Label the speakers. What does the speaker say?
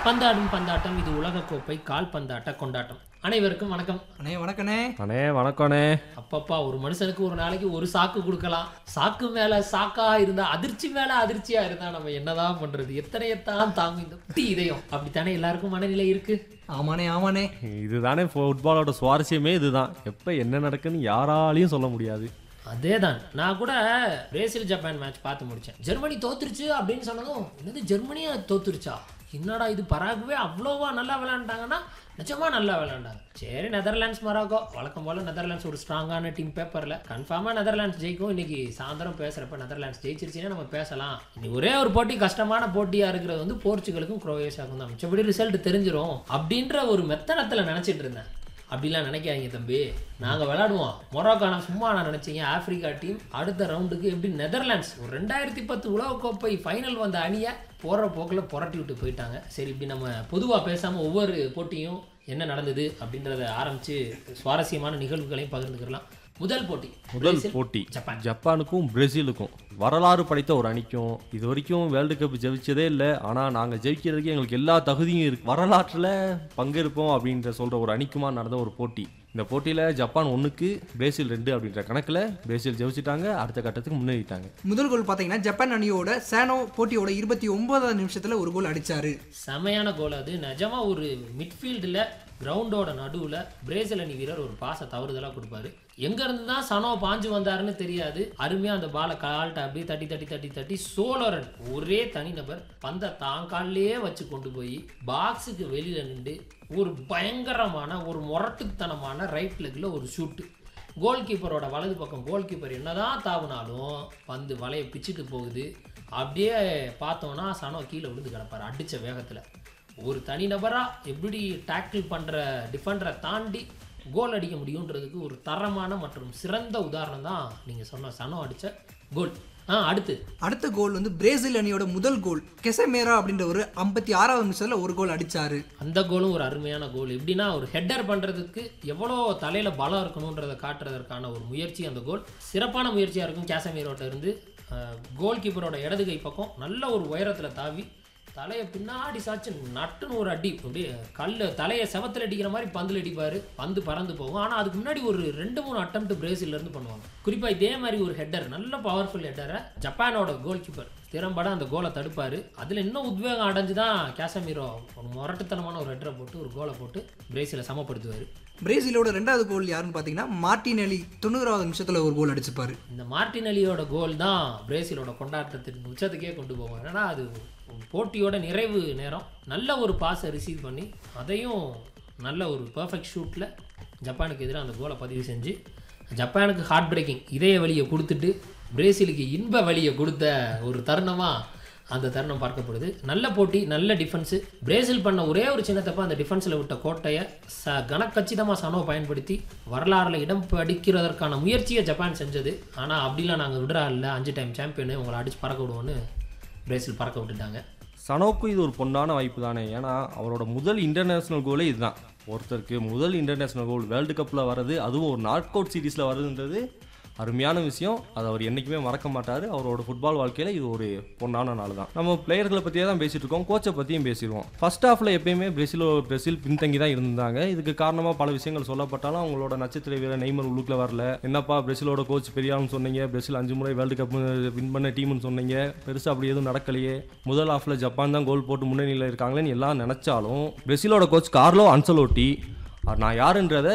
Speaker 1: பந்தாடும் பந்தாட்டம் இது உலகக்கோப்பை கால்பந்தாட்ட கொண்டாட்டம் அனைவருக்கும் வணக்கம்
Speaker 2: அண்ணே வணக்கண்ணே
Speaker 3: அண்ணே வணக்கண்ணே
Speaker 1: அப்பப்பா ஒரு மனுஷனுக்கு ஒரு நாளைக்கு ஒரு சாக்கு கொடுக்கலாம் சாக்கு மேல சாக்கா இருந்தா அதிர்ச்சி மேல அதிர்ச்சியா இருந்தா நம்ம என்னதான் பண்றது எத்தனையத்தான் தாங்கும் இந்த குட்டி இதயம் அப்படித்தானே எல்லாருக்கும் மனநிலை இருக்கு
Speaker 2: ஆமாண்ணே ஆமாண்ணே
Speaker 3: இதுதானே ஃபுட்பாலோட சுவாரஸ்யமே இதுதான் எப்போ என்ன நடக்குன்னு யாராலையும் சொல்ல முடியாது
Speaker 1: அதேதான் நான் கூட பிரேசில் ஜப்பான் மேட்ச் பார்த்து முடிச்சேன் ஜெர்மனி தோத்துருச்சு அப்படின்னு சொன்னதும் என்னது ஜெர்மனியா தோத்துருச்சா என்னடா இது பராகுவே அவ்வளோவா நல்லா விளையாண்டாங்கன்னா நிஜமா நல்லா விளையாண்டாங்க சரி நெதர்லாண்ட்ஸ் மொராக்கோ வழக்கம் போல நெதர்லாண்ட்ஸ் ஒரு ஸ்ட்ராங்கான டீம் பேப்பரில் கன்ஃபார்மாக நெதர்லாண்ட்ஸ் ஜெயிக்கும் இன்னைக்கு சாயந்தரம் பேசுகிறப்ப நெதர்லாண்ட்ஸ் ஜெயிச்சிருச்சுன்னா நம்ம பேசலாம் இன்னைக்கு ஒரே ஒரு போட்டி கஷ்டமான போட்டியாக இருக்கிறது வந்து போர்ச்சுகலுக்கும் குரோவேஷியாவுக்கும் தான் மிச்சபடி ரிசல்ட் தெரிஞ்சிரும் அப்படின்ற ஒரு மெத்தனத்தில் நினச்சிட்டு இருந்தேன் அப்படிலாம் நினைக்காதீங்க தம்பி நாங்கள் விளையாடுவோம் மொராக்கோ நான் சும்மா நான் நினச்சிங்க ஆப்பிரிக்கா டீம் அடுத்த ரவுண்டுக்கு எப்படி நெதர்லாண்ட்ஸ் ஒரு ரெண்டாயிரத்தி பத்து உலகக்கோப்பை ஃபைனல் வந்த அணியை போகிற போக்கில் புரட்டி விட்டு போயிட்டாங்க சரி இப்படி நம்ம பொதுவாக பேசாமல் ஒவ்வொரு போட்டியும் என்ன நடந்தது அப்படின்றத ஆரம்பித்து சுவாரஸ்யமான நிகழ்வுகளையும் பகிர்ந்துக்கலாம் முதல் போட்டி
Speaker 3: முதல்
Speaker 1: பிரேசில்,
Speaker 3: போட்டி
Speaker 1: ஜப்பான்
Speaker 3: ஜப்பானுக்கும் பிரேசிலுக்கும் வரலாறு படைத்த ஒரு அணிக்கும் இது வரைக்கும் வேர்ல்டு கப் ஜெயிச்சதே இல்லை ஆனால் நாங்கள் ஜெயிக்கிறதுக்கு எங்களுக்கு எல்லா தகுதியும் இருக்கு வரலாற்றில் பங்கெடுப்போம் அப்படின்ற சொல்கிற ஒரு அணிக்குமா நடந்த ஒரு போட்டி இந்த போட்டியில் ஜப்பான் ஒன்றுக்கு பிரேசில் ரெண்டு அப்படின்ற கணக்கில் பிரேசில் ஜெயிச்சிட்டாங்க அடுத்த கட்டத்துக்கு முன்னேறிட்டாங்க
Speaker 2: முதல் கோல் பார்த்தீங்கன்னா ஜப்பான் அணியோட சேனோ போட்டியோட இருபத்தி ஒன்பதாவது நிமிஷத்துல ஒரு கோல் அடிச்சாரு
Speaker 1: செமையான கோல் அது நிஜமா ஒரு மிட்ஃபீல்டில் கிரவுண்டோட நடுவில் பிரேசில் அணி வீரர் ஒரு பாசை தவறுதலாக கொடுப்பாரு எங்கேருந்து தான் சனோ பாஞ்சு வந்தாருன்னு தெரியாது அருமையாக அந்த பாலை கால்ட்ட அப்படியே தட்டி தட்டி தட்டி தட்டி சோழரன் ஒரே தனிநபர் பந்தை தான் கால்லையே வச்சு கொண்டு போய் பாக்ஸுக்கு வெளியில் நின்று ஒரு பயங்கரமான ஒரு முரட்டுத்தனமான ரைட் லெக்கில் ஒரு ஷூட்டு கோல் கீப்பரோட வலது பக்கம் கோல் கீப்பர் என்னதான் தாவுனாலும் பந்து வலையை பிச்சுட்டு போகுது அப்படியே பார்த்தோன்னா சனோ கீழே விழுந்து கிடப்பார் அடிச்ச வேகத்தில் ஒரு தனிநபராக எப்படி டேக்கிள் பண்ணுற டிஃபெண்டரை தாண்டி கோல் அடிக்க முடியுன்றதுக்கு ஒரு தரமான மற்றும் சிறந்த உதாரணம் தான் நீங்கள் சொன்ன சனோ அடித்த கோல் ஆ அடுத்து
Speaker 2: அடுத்த கோல் வந்து பிரேசில் அணியோட முதல் கோல் கெசமேரா அப்படின்ற ஒரு ஐம்பத்தி ஆறாவது நிமிஷத்துல ஒரு கோல் அடிச்சாரு
Speaker 1: அந்த கோலும் ஒரு அருமையான கோல் எப்படின்னா ஒரு ஹெட்டர் பண்ணுறதுக்கு எவ்வளோ தலையில் பலம் இருக்கணுன்றதை காட்டுறதற்கான ஒரு முயற்சி அந்த கோல் சிறப்பான முயற்சியாக இருக்கும் கேசமீரோட்ட இருந்து கோல் கீப்பரோட இடது கை பக்கம் நல்ல ஒரு உயரத்தில் தாவி தலையை பின்னாடி சாச்சு நட்டுன்னு ஒரு அடி அப்படியே கல் தலையை செவத்தில் அடிக்கிற மாதிரி பந்தில் அடிப்பார் பந்து பறந்து போகும் ஆனால் அதுக்கு முன்னாடி ஒரு ரெண்டு மூணு அட்டம் பிரேசில்லேருந்து பண்ணுவாங்க குறிப்பாக இதே மாதிரி ஒரு ஹெட்டர் நல்ல பவர்ஃபுல் ஹெட்டரை ஜப்பானோட கோல் கீப்பர் திறம்பட அந்த கோலை தடுப்பார் அதில் இன்னும் உத்வேகம் அடைஞ்சு தான் கேசமீரோ ஒரு முரட்டுத்தனமான ஒரு ஹெட்டரை போட்டு ஒரு கோலை போட்டு பிரேசிலை சமப்படுத்துவார்
Speaker 2: பிரேசிலோட ரெண்டாவது கோல் யாருன்னு பார்த்தீங்கன்னா மார்டினெலி தொண்ணூறாவது நிமிஷத்துல ஒரு கோல் அடிச்சுப்பாரு
Speaker 1: இந்த மார்டினலியோட கோல் தான் பிரேசிலோட கொண்டாட்டத்தின் உச்சத்துக்கே கொண்டு போகும் ஏன்னா அது போட்டியோட நிறைவு நேரம் நல்ல ஒரு பாஸை ரிசீவ் பண்ணி அதையும் நல்ல ஒரு பர்ஃபெக்ட் ஷூட்டில் ஜப்பானுக்கு எதிராக அந்த கோலை பதிவு செஞ்சு ஜப்பானுக்கு ஹார்ட் பிரேக்கிங் இதய வழியை கொடுத்துட்டு பிரேசிலுக்கு இன்ப வழியை கொடுத்த ஒரு தருணமாக அந்த தருணம் பார்க்கப்படுது நல்ல போட்டி நல்ல டிஃபென்ஸு பிரேசில் பண்ண ஒரே ஒரு சின்ன தப்பு அந்த டிஃபென்ஸில் விட்ட கோட்டையை ச கனக்கச்சிதமாக சனோ பயன்படுத்தி வரலாறுல இடம் படிக்கிறதற்கான முயற்சியை ஜப்பான் செஞ்சது ஆனால் அப்படிலாம் நாங்கள் விடுறா இல்லை அஞ்சு டைம் சாம்பியனு உங்களை அடித்து பறக்க விடுவோன்னு பிரேசில் பறக்க விட்டுட்டாங்க
Speaker 3: சனோக்கும் இது ஒரு பொன்னான வாய்ப்பு தானே ஏன்னா அவரோட முதல் இன்டர்நேஷ்னல் கோலே இதுதான் ஒருத்தருக்கு முதல் இன்டர்நேஷ்னல் கோல் வேர்ல்டு கப்பில் வர்றது அதுவும் ஒரு நாக் அவுட் சீரீஸில் வருதுன்றது அருமையான விஷயம் அதை அவர் என்றைக்குமே மறக்க மாட்டார் அவரோட ஃபுட்பால் வாழ்க்கையில் இது ஒரு பொன்னான நாள் தான் நம்ம பிளேயர்களை பற்றியே தான் பேசிட்டு இருக்கோம் கோச்சை பற்றியும் பேசிடுவோம் ஃபர்ஸ்ட் ஹாஃபில் எப்பயுமே பிரேசிலோ பிரேசில் பின்தங்கி தான் இருந்தாங்க இதுக்கு காரணமாக பல விஷயங்கள் சொல்லப்பட்டாலும் அவங்களோட நட்சத்திர வீரர் நெய்மர் உள்ளுக்குள்ள வரல என்னப்பா பிரேசிலோட கோச் பெரியாள்னு சொன்னீங்க பிரேசில் அஞ்சு முறை வேர்ல்டு கப் வின் பண்ண டீம்னு சொன்னீங்க பெருசாக அப்படி எதுவும் நடக்கலையே முதல் ஹாஃபில் ஜப்பான் தான் கோல் போட்டு முன்னணியில் இருக்காங்களேன்னு எல்லாம் நினச்சாலும் பிரேசிலோட கோச் கார்லோ அன்சலோட்டி நான் யாருன்றதை